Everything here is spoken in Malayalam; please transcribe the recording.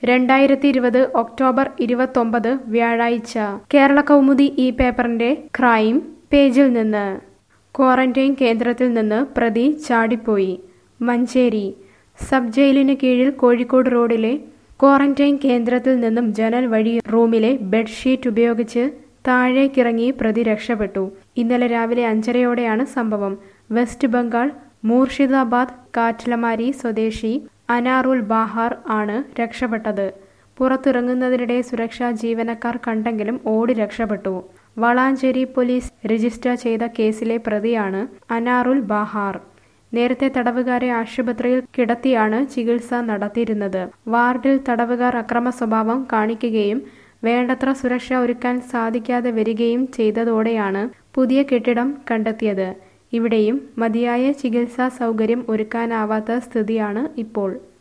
രണ്ടായിരത്തി ഇരുപത് ഒക്ടോബർ ഇരുപത്തൊമ്പത് വ്യാഴാഴ്ച കേരള കൗമുദി ഈ പേപ്പറിന്റെ ക്രൈം പേജിൽ നിന്ന് ക്വാറന്റൈൻ കേന്ദ്രത്തിൽ നിന്ന് പ്രതി ചാടിപ്പോയി മഞ്ചേരി സബ് ജയിലിന് കീഴിൽ കോഴിക്കോട് റോഡിലെ ക്വാറന്റൈൻ കേന്ദ്രത്തിൽ നിന്നും ജനൽ വഴി റൂമിലെ ബെഡ്ഷീറ്റ് ഉപയോഗിച്ച് താഴേക്കിറങ്ങി പ്രതി രക്ഷപ്പെട്ടു ഇന്നലെ രാവിലെ അഞ്ചരയോടെയാണ് സംഭവം വെസ്റ്റ് ബംഗാൾ മൂർഷിദാബാദ് കാറ്റ്ലമാരി സ്വദേശി അനാറുൽ ബാഹാർ ആണ് രക്ഷപ്പെട്ടത് പുറത്തിറങ്ങുന്നതിനിടെ സുരക്ഷാ ജീവനക്കാർ കണ്ടെങ്കിലും ഓടി രക്ഷപ്പെട്ടു വളാഞ്ചേരി പോലീസ് രജിസ്റ്റർ ചെയ്ത കേസിലെ പ്രതിയാണ് അനാറുൽ ബാഹാർ നേരത്തെ തടവുകാരെ ആശുപത്രിയിൽ കിടത്തിയാണ് ചികിത്സ നടത്തിയിരുന്നത് വാർഡിൽ തടവുകാർ അക്രമ സ്വഭാവം കാണിക്കുകയും വേണ്ടത്ര സുരക്ഷ ഒരുക്കാൻ സാധിക്കാതെ വരികയും ചെയ്തതോടെയാണ് പുതിയ കെട്ടിടം കണ്ടെത്തിയത് ഇവിടെയും മതിയായ ചികിത്സാ സൗകര്യം ഒരുക്കാനാവാത്ത സ്ഥിതിയാണ് ഇപ്പോൾ